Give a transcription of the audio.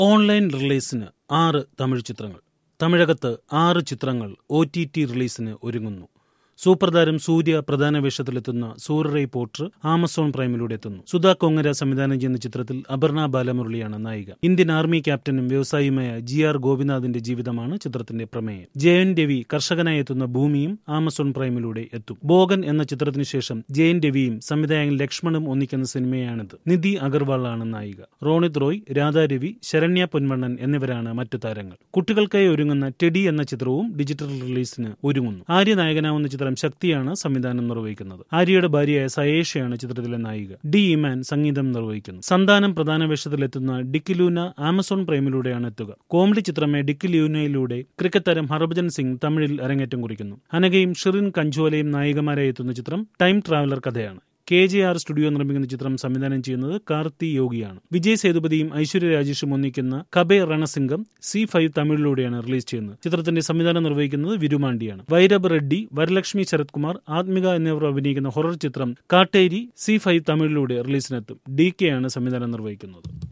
online റിലീസിന് ആറ് തമിഴ് ചിത്രങ്ങൾ തമിഴകത്ത് ആറ് ചിത്രങ്ങൾ ഒ ടി ടി റിലീസിന് ഒരുങ്ങുന്നു സൂപ്പർ താരം സൂര്യ പ്രധാന വേഷത്തിലെത്തുന്ന സൂര്യറൈ പോട്ടർ ആമസോൺ പ്രൈമിലൂടെ എത്തുന്നു സുധാ കൊങ്ങര സംവിധാനം ചെയ്യുന്ന ചിത്രത്തിൽ അപർണ ബാലമുരളിയാണ് നായിക ഇന്ത്യൻ ആർമി ക്യാപ്റ്റനും വ്യവസായിയുമായ ജി ആർ ഗോപിനാഥിന്റെ ജീവിതമാണ് ചിത്രത്തിന്റെ പ്രമേയം ജയൻ രവി കർഷകനായി എത്തുന്ന ഭൂമിയും ആമസോൺ പ്രൈമിലൂടെ എത്തും ബോഗൻ എന്ന ചിത്രത്തിനു ശേഷം ജയൻ രവിയും സംവിധായകൻ ലക്ഷ്മണും ഒന്നിക്കുന്ന സിനിമയാണിത് നിധി അഗർവാളാണ് നായിക റോണിത് റോയ് രാധാരവി ശരണ്യ പൊന്മണ്ണൻ എന്നിവരാണ് മറ്റു താരങ്ങൾ കുട്ടികൾക്കായി ഒരുങ്ങുന്ന ടെഡി എന്ന ചിത്രവും ഡിജിറ്റൽ റിലീസിന് ഒരുങ്ങുന്നു ആര്യ നായകനാവുന്ന ചിത്രം ശക്തിയാണ് സംവിധാനം നിർവഹിക്കുന്നത് ആര്യയുടെ ഭാര്യയായ സയേഷയാണ് ചിത്രത്തിലെ നായിക ഡി ഇമാൻ സംഗീതം നിർവഹിക്കുന്നു സന്താനം പ്രധാന വേഷത്തിലെത്തുന്ന ഡിക്കിലൂന ആമസോൺ പ്രൈമിലൂടെയാണ് എത്തുക കോമഡി ചിത്രമായ ഡിക്കിലൂനയിലൂടെ ക്രിക്കറ്റ് താരം ഹർഭജൻ സിംഗ് തമിഴിൽ അരങ്ങേറ്റം കുറിക്കുന്നു അനഘയും ഷിറിൻ കഞ്ചോലയും നായികമാരായി എത്തുന്ന ചിത്രം ടൈം ട്രാവലർ കഥയാണ് കെ ജെ ആർ സ്റ്റുഡിയോ നിർമ്മിക്കുന്ന ചിത്രം സംവിധാനം ചെയ്യുന്നത് കാർത്തി യോഗിയാണ് വിജയ് സേതുപതിയും ഐശ്വര്യ രാജേഷും ഒന്നിക്കുന്ന കബെ രണസിംഗം സി ഫൈവ് തമിഴിലൂടെയാണ് റിലീസ് ചെയ്യുന്നത് ചിത്രത്തിന്റെ സംവിധാനം നിർവഹിക്കുന്നത് വിരുമാണ്ടിയാണ് വൈരബ് റെഡ്ഡി വരലക്ഷ്മി ശരത് കുമാർ ആത്മിക എന്നിവർ അഭിനയിക്കുന്ന ഹൊറർ ചിത്രം കാട്ടേരി സി ഫൈവ് തമിഴിലൂടെ റിലീസിനെത്തും ഡി കെ ആണ് സംവിധാനം നിർവഹിക്കുന്നത്